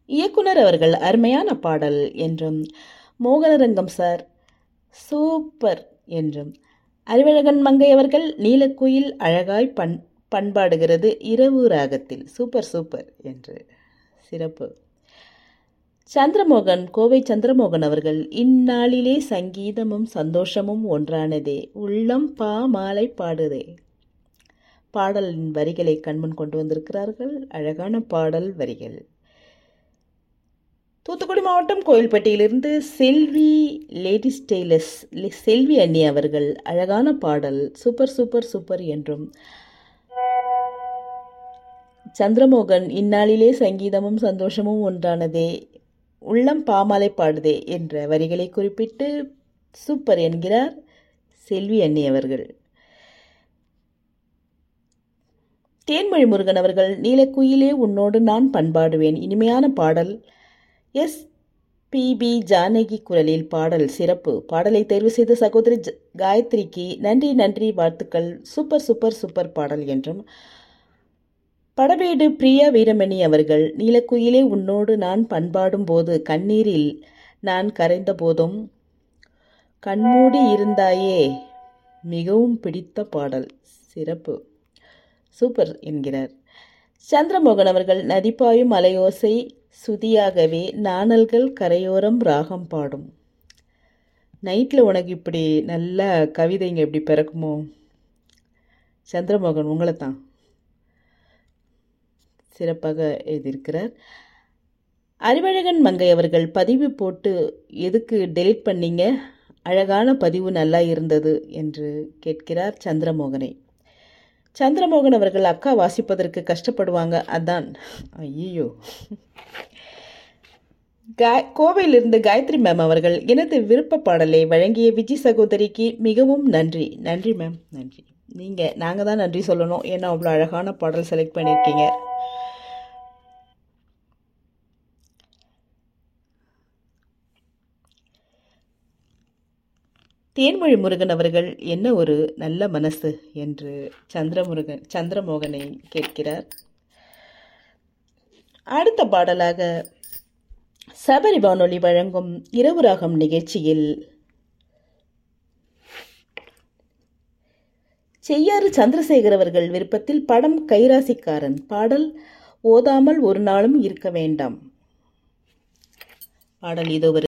இயக்குனர் அவர்கள் அருமையான பாடல் என்றும் மோகனரங்கம் சார் சூப்பர் என்றும் அறிவழகன் மங்கை அவர்கள் நீலக்குயில் அழகாய் பண் பண்பாடுகிறது இரவு ராகத்தில் சூப்பர் சூப்பர் என்று சிறப்பு சந்திரமோகன் கோவை சந்திரமோகன் அவர்கள் இந்நாளிலே சங்கீதமும் சந்தோஷமும் ஒன்றானதே உள்ளம் பா மாலை பாடுதே பாடலின் வரிகளை கண்முன் கொண்டு வந்திருக்கிறார்கள் அழகான பாடல் வரிகள் தூத்துக்குடி மாவட்டம் கோயில்பட்டியிலிருந்து செல்வி லேடிஸ் டெய்லர்ஸ் செல்வி அண்ணி அவர்கள் அழகான பாடல் சூப்பர் சூப்பர் சூப்பர் என்றும் சந்திரமோகன் இந்நாளிலே சங்கீதமும் சந்தோஷமும் ஒன்றானதே உள்ளம் பாமாலை பாடுதே என்ற வரிகளை குறிப்பிட்டு சூப்பர் என்கிறார் செல்வி அண்ணி அவர்கள் தேன்மொழி முருகன் அவர்கள் நீலக்குயிலே உன்னோடு நான் பண்பாடுவேன் இனிமையான பாடல் எஸ் பிபி ஜானகி குரலில் பாடல் சிறப்பு பாடலை தேர்வு செய்த சகோதரி காயத்ரிக்கு நன்றி நன்றி வாழ்த்துக்கள் சூப்பர் சூப்பர் சூப்பர் பாடல் என்றும் படவேடு பிரியா வீரமணி அவர்கள் நீலக்குயிலே உன்னோடு நான் பண்பாடும் போது கண்ணீரில் நான் கரைந்த போதும் கண்மூடி இருந்தாயே மிகவும் பிடித்த பாடல் சிறப்பு சூப்பர் என்கிறார் சந்திரமோகன் அவர்கள் நதிப்பாயும் அலையோசை சுதியாகவே நாணல்கள் கரையோரம் ராகம் பாடும் நைட்டில் உனக்கு இப்படி நல்ல கவிதைங்க எப்படி பிறக்குமோ சந்திரமோகன் உங்களை தான் சிறப்பாக எழுதியிருக்கிறார் அறிவழகன் மங்கை அவர்கள் பதிவு போட்டு எதுக்கு டெலிட் பண்ணீங்க அழகான பதிவு நல்லா இருந்தது என்று கேட்கிறார் சந்திரமோகனை சந்திரமோகன் அவர்கள் அக்கா வாசிப்பதற்கு கஷ்டப்படுவாங்க அதான் ஐயோ காய் கோவையிலிருந்து காயத்ரி மேம் அவர்கள் எனது விருப்ப பாடலை வழங்கிய விஜய் சகோதரிக்கு மிகவும் நன்றி நன்றி மேம் நன்றி நீங்கள் நாங்கள் தான் நன்றி சொல்லணும் ஏன்னா அவ்வளோ அழகான பாடல் செலக்ட் பண்ணியிருக்கீங்க தேன்மொழி முருகன் அவர்கள் என்ன ஒரு நல்ல மனசு என்று சந்திரமுருகன் சந்திரமோகனை கேட்கிறார் அடுத்த பாடலாக சபரி வானொலி வழங்கும் இரவு ராகம் நிகழ்ச்சியில் செய்யாறு சந்திரசேகர் அவர்கள் விருப்பத்தில் படம் கைராசிக்காரன் பாடல் ஓதாமல் ஒரு நாளும் இருக்க வேண்டாம் பாடல் இதோ